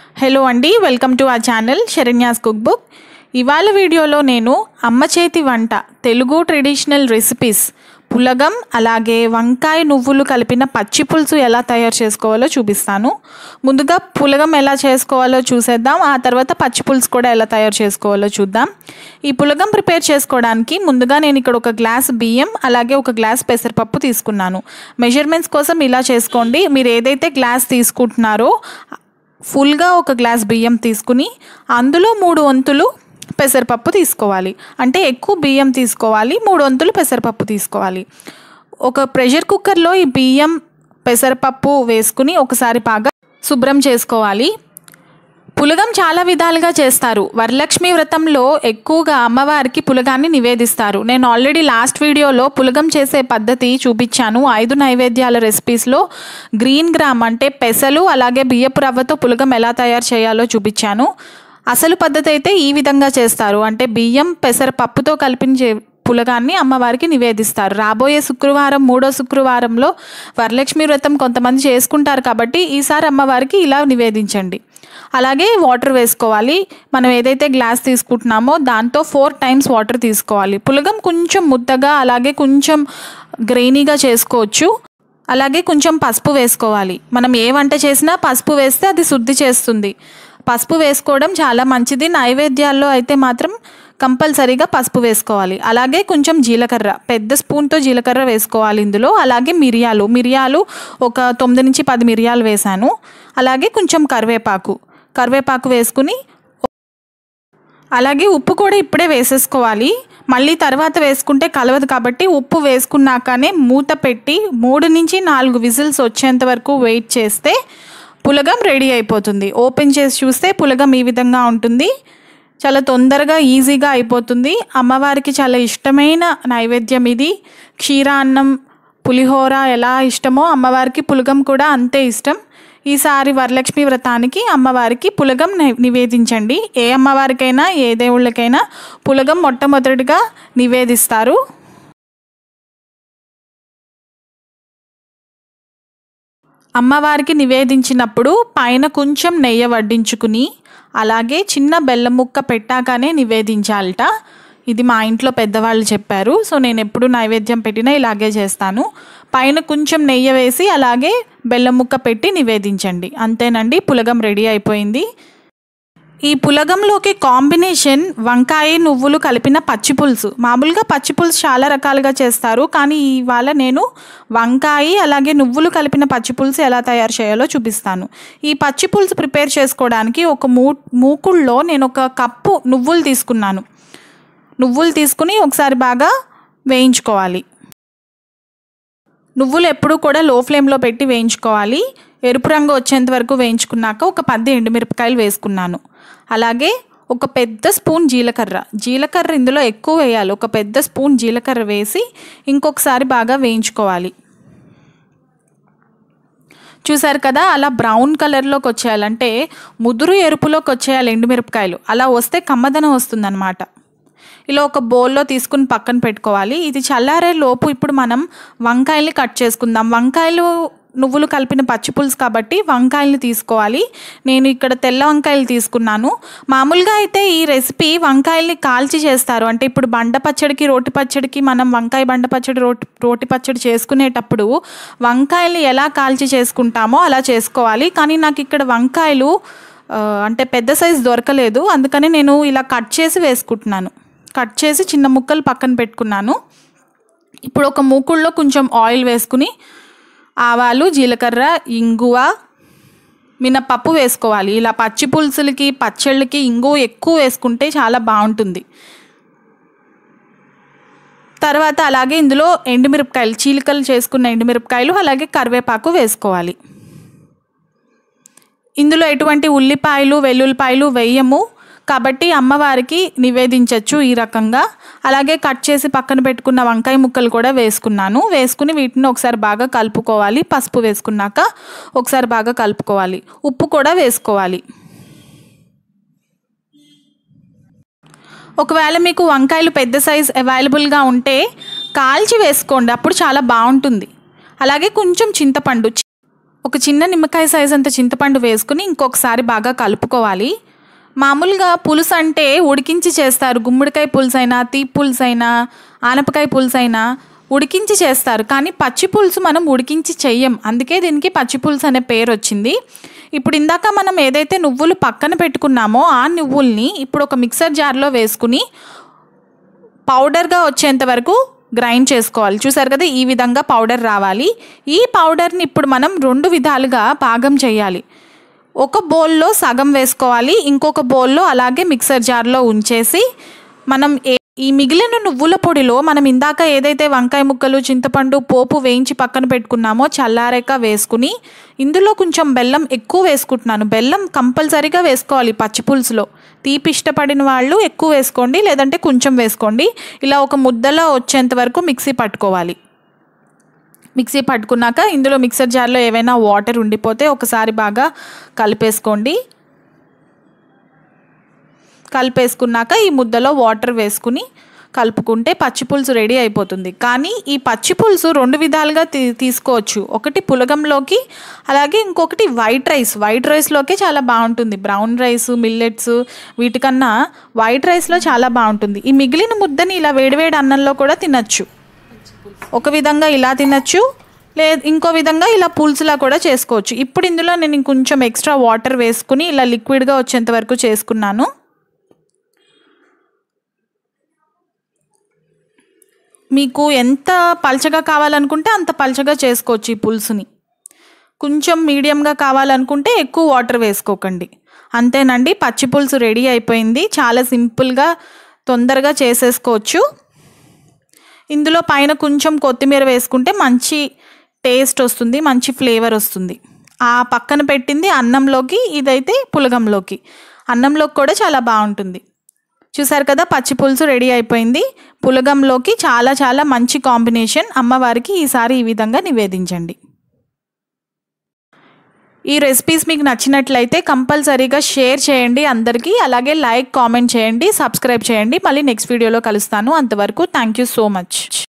hello అండి welcome to ఆ channel Saranya's cook book ఇవాళ వీడియోలో నేను అమ్మ చేతి వంట తెలుగు ట్రెడిషనల్ రెసిపీస్ పులగం అలాగే వంకాయ నువ్వులు కలిపిన పచ్చి పులుసు ఎలా తయారు చేసుకోవాలో చూపిస్తాను ముందుగా పులగం ఎలా చేసుకోవాలో చూసేద్దాం ఆ తర్వాత పచ్చి పులుసు కూడా ఎలా తయారు చేసుకోవాలో చూద్దాం ఈ పులగం ప్రిపేర్ చేసుకోవడానికి ముందుగా నేను ఇక్కడ ఒక గ్లాస్ బియ్యం అలాగే ఒక గ్లాస్ పెసరపప్పు తీసుకున్నాను మెజర్మెంట్స్ కోసం ఇలా చేసుకోండి మీరు ఏదైతే గ్లాస్ తీసుకుంటున్నారో ఫుల్గా ఒక గ్లాస్ బియ్యం తీసుకుని అందులో మూడు వంతులు పెసరపప్పు తీసుకోవాలి అంటే ఎక్కువ బియ్యం తీసుకోవాలి మూడు వంతులు పెసరపప్పు తీసుకోవాలి ఒక ప్రెషర్ కుక్కర్లో ఈ బియ్యం పెసరపప్పు వేసుకుని ఒకసారి బాగా శుభ్రం చేసుకోవాలి పులగం చాలా విధాలుగా చేస్తారు వరలక్ష్మి వ్రతంలో ఎక్కువగా అమ్మవారికి పులగాన్ని నివేదిస్తారు నేను ఆల్రెడీ లాస్ట్ వీడియోలో పులగం చేసే పద్ధతి చూపించాను ఐదు నైవేద్యాల రెసిపీస్లో గ్రీన్ గ్రామ్ అంటే పెసలు అలాగే బియ్యపు రవ్వతో పులగం ఎలా తయారు చేయాలో చూపించాను అసలు పద్ధతి అయితే ఈ విధంగా చేస్తారు అంటే బియ్యం పెసర పప్పుతో కలిపిన చే పులగాన్ని అమ్మవారికి నివేదిస్తారు రాబోయే శుక్రవారం మూడో శుక్రవారంలో వరలక్ష్మి వ్రతం కొంతమంది చేసుకుంటారు కాబట్టి ఈసారి అమ్మవారికి ఇలా నివేదించండి అలాగే వాటర్ వేసుకోవాలి మనం ఏదైతే గ్లాస్ తీసుకుంటున్నామో దాంతో ఫోర్ టైమ్స్ వాటర్ తీసుకోవాలి పులగం కొంచెం ముద్దగా అలాగే కొంచెం గ్రెయినీగా చేసుకోవచ్చు అలాగే కొంచెం పసుపు వేసుకోవాలి మనం ఏ వంట చేసినా పసుపు వేస్తే అది శుద్ధి చేస్తుంది పసుపు వేసుకోవడం చాలా మంచిది నైవేద్యాల్లో అయితే మాత్రం కంపల్సరీగా పసుపు వేసుకోవాలి అలాగే కొంచెం జీలకర్ర పెద్ద స్పూన్తో జీలకర్ర వేసుకోవాలి ఇందులో అలాగే మిరియాలు మిరియాలు ఒక తొమ్మిది నుంచి పది మిరియాలు వేశాను అలాగే కొంచెం కరివేపాకు కరివేపాకు వేసుకుని అలాగే ఉప్పు కూడా ఇప్పుడే వేసేసుకోవాలి మళ్ళీ తర్వాత వేసుకుంటే కలవదు కాబట్టి ఉప్పు వేసుకున్నాకనే మూత పెట్టి మూడు నుంచి నాలుగు విజిల్స్ వచ్చేంత వరకు వెయిట్ చేస్తే పులగం రెడీ అయిపోతుంది ఓపెన్ చేసి చూస్తే పులగం ఈ విధంగా ఉంటుంది చాలా తొందరగా ఈజీగా అయిపోతుంది అమ్మవారికి చాలా ఇష్టమైన నైవేద్యం ఇది క్షీరాన్నం పులిహోర ఎలా ఇష్టమో అమ్మవారికి పులగం కూడా అంతే ఇష్టం ఈసారి వరలక్ష్మి వ్రతానికి అమ్మవారికి పులగం నై- నివేదించండి ఏ అమ్మవారికైనా ఏ దేవుళ్ళకైనా పులగం మొట్టమొదటిగా నివేదిస్తారు అమ్మవారికి నివేదించినప్పుడు పైన కొంచెం నెయ్యి వడ్డించుకుని అలాగే చిన్న బెల్లం ముక్క పెట్టాకనే నివేదించాలట ఇది మా ఇంట్లో పెద్దవాళ్ళు చెప్పారు సో నేను ఎప్పుడు నైవేద్యం పెట్టినా ఇలాగే చేస్తాను పైన కొంచెం నెయ్యి వేసి అలాగే బెల్లం ముక్క పెట్టి నివేదించండి అంతేనండి పులగం రెడీ అయిపోయింది ఈ పులగంలోకి కాంబినేషన్ వంకాయ నువ్వులు కలిపిన పచ్చి పులుసు మామూలుగా పచ్చి పులుసు చాలా రకాలుగా చేస్తారు కానీ ఇవాళ నేను వంకాయ అలాగే నువ్వులు కలిపిన పచ్చి పులుసు ఎలా తయారు చేయాలో చూపిస్తాను ఈ పచ్చి పులుసు ప్రిపేర్ చేసుకోవడానికి ఒక మూ మూకుళ్ళలో నేను ఒక కప్పు నువ్వులు తీసుకున్నాను నువ్వులు తీసుకుని ఒకసారి బాగా వేయించుకోవాలి నువ్వులు ఎప్పుడూ కూడా లో ఫ్లేమ్లో పెట్టి వేయించుకోవాలి ఎరుపు రంగు వచ్చేంత వరకు వేయించుకున్నాక ఒక పది ఎండుమిరపకాయలు వేసుకున్నాను అలాగే ఒక పెద్ద స్పూన్ జీలకర్ర జీలకర్ర ఇందులో ఎక్కువ వేయాలి ఒక పెద్ద స్పూన్ జీలకర్ర వేసి ఇంకొకసారి బాగా వేయించుకోవాలి చూసారు కదా అలా బ్రౌన్ కలర్లోకి వచ్చేయాలంటే ముదురు ఎరుపులోకి వచ్చేయాలి ఎండుమిరపకాయలు అలా వస్తే కమ్మదనం వస్తుందన్నమాట ఇలా ఒక బౌల్లో తీసుకుని పక్కన పెట్టుకోవాలి ఇది చల్లారే లోపు ఇప్పుడు మనం వంకాయల్ని కట్ చేసుకుందాం వంకాయలు నువ్వులు కలిపిన పచ్చి పులుసు కాబట్టి వంకాయల్ని తీసుకోవాలి నేను ఇక్కడ తెల్ల వంకాయలు తీసుకున్నాను మామూలుగా అయితే ఈ రెసిపీ వంకాయల్ని కాల్చి చేస్తారు అంటే ఇప్పుడు బండ పచ్చడికి రోటి పచ్చడికి మనం వంకాయ బండ పచ్చడి రోటి రోటి పచ్చడి చేసుకునేటప్పుడు వంకాయల్ని ఎలా కాల్చి చేసుకుంటామో అలా చేసుకోవాలి కానీ నాకు ఇక్కడ వంకాయలు ఆ, అంటే పెద్ద సైజు దొరకలేదు అందుకని నేను ఇలా కట్ చేసి వేసుకుంటున్నాను కట్ చేసి చిన్న ముక్కలు పక్కన పెట్టుకున్నాను ఇప్పుడు ఒక మూకుళ్ళలో కొంచెం ఆయిల్ వేసుకుని ఆవాలు జీలకర్ర ఇంగువ మినపప్పు వేసుకోవాలి ఇలా పచ్చి పులుసులకి పచ్చళ్ళకి ఇంగువ ఎక్కువ వేసుకుంటే చాలా బాగుంటుంది తర్వాత అలాగే ఇందులో ఎండుమిరపకాయలు చీలికలు చేసుకున్న ఎండుమిరపకాయలు అలాగే కరివేపాకు వేసుకోవాలి ఇందులో ఎటువంటి ఉల్లిపాయలు వెల్లుల్లిపాయలు వేయము కాబట్టి అమ్మవారికి నివేదించవచ్చు ఈ రకంగా అలాగే కట్ చేసి పక్కన పెట్టుకున్న వంకాయ ముక్కలు కూడా వేసుకున్నాను వేసుకుని వీటిని ఒకసారి బాగా కలుపుకోవాలి పసుపు వేసుకున్నాక ఒకసారి బాగా కలుపుకోవాలి ఉప్పు కూడా వేసుకోవాలి ఒకవేళ మీకు వంకాయలు పెద్ద సైజ్ అవైలబుల్గా ఉంటే కాల్చి వేసుకోండి అప్పుడు చాలా బాగుంటుంది అలాగే కొంచెం చింతపండు చి- ఒక చిన్న నిమ్మకాయ సైజ్ అంత చింతపండు వేసుకుని ఇంకొకసారి బాగా కలుపుకోవాలి మామూలుగా పులుసు అంటే ఉడికించి చేస్తారు గుమ్మడికాయ పులుసు అయినా తీపి పులుసు అయినా ఆనపకాయ పులుసు అయినా ఉడికించి చేస్తారు కానీ పచ్చి పులుసు మనం ఉడికించి చెయ్యం అందుకే దీనికి పచ్చి పులుసు అనే పేరు వచ్చింది ఇప్పుడు ఇందాక మనం ఏదైతే నువ్వులు పక్కన పెట్టుకున్నామో ఆ నువ్వుల్ని ఇప్పుడు ఒక మిక్సర్ జార్లో వేసుకుని పౌడర్గా వచ్చేంత వరకు గ్రైండ్ చేసుకోవాలి చూసారు కదా ఈ విధంగా పౌడర్ రావాలి ఈ పౌడర్ని ఇప్పుడు మనం రెండు విధాలుగా పాగం చేయాలి ఒక బౌల్లో సగం వేసుకోవాలి ఇంకొక బౌల్లో అలాగే మిక్సర్ జార్లో ఉంచేసి మనం ఏ ఈ మిగిలిన నువ్వుల పొడిలో మనం ఇందాక ఏదైతే వంకాయ ముక్కలు చింతపండు పోపు వేయించి పక్కన పెట్టుకున్నామో చల్లారాక వేసుకుని ఇందులో కొంచెం బెల్లం ఎక్కువ వేసుకుంటున్నాను బెల్లం కంపల్సరీగా వేసుకోవాలి పచ్చి పులుసులో తీపి ఇష్టపడిన వాళ్ళు ఎక్కువ వేసుకోండి లేదంటే కొంచెం వేసుకోండి ఇలా ఒక ముద్దలో వచ్చేంత వరకు మిక్సీ పట్టుకోవాలి మిక్సీ పట్టుకున్నాక ఇందులో మిక్సర్ జార్లో ఏవైనా వాటర్ ఉండిపోతే ఒకసారి బాగా కలిపేసుకోండి కలిపేసుకున్నాక ఈ ముద్దలో వాటర్ వేసుకుని కలుపుకుంటే పచ్చి పులుసు రెడీ అయిపోతుంది కానీ ఈ పచ్చి పులుసు రెండు విధాలుగా తీ తీసుకోవచ్చు ఒకటి పులగంలోకి అలాగే ఇంకొకటి వైట్ రైస్ వైట్ రైస్లోకే చాలా బాగుంటుంది బ్రౌన్ రైస్ మిల్లెట్స్ వీటికన్నా వైట్ రైస్లో చాలా బాగుంటుంది ఈ మిగిలిన ముద్దని ఇలా వేడివేడి అన్నంలో కూడా తినచ్చు ఒక విధంగా ఇలా తినచ్చు లే ఇంకో విధంగా ఇలా పులుసులా కూడా చేసుకోవచ్చు ఇప్పుడు ఇందులో నేను ఇంకొంచెం ఎక్స్ట్రా వాటర్ వేసుకుని ఇలా లిక్విడ్గా వచ్చేంత వరకు చేసుకున్నాను మీకు ఎంత పల్చగా కావాలనుకుంటే అంత పల్చగా చేసుకోవచ్చు ఈ పులుసుని కొంచెం మీడియంగా కావాలనుకుంటే ఎక్కువ వాటర్ వేసుకోకండి అంతేనండి పచ్చి పులుసు రెడీ అయిపోయింది చాలా సింపుల్గా తొందరగా చేసేసుకోవచ్చు ఇందులో పైన కొంచెం కొత్తిమీర వేసుకుంటే మంచి టేస్ట్ వస్తుంది మంచి ఫ్లేవర్ వస్తుంది ఆ పక్కన పెట్టింది అన్నంలోకి ఇదైతే పులగంలోకి అన్నంలోకి కూడా చాలా బాగుంటుంది చూసారు కదా పచ్చి పులుసు రెడీ అయిపోయింది పులగంలోకి చాలా చాలా మంచి కాంబినేషన్ అమ్మవారికి ఈసారి ఈ విధంగా నివేదించండి ఈ రెసిపీస్ మీకు నచ్చినట్లయితే కంపల్సరీగా షేర్ చేయండి అందరికీ అలాగే లైక్ కామెంట్ చేయండి సబ్స్క్రైబ్ చేయండి మళ్ళీ నెక్స్ట్ వీడియోలో కలుస్తాను అంతవరకు థ్యాంక్ యూ సో మచ్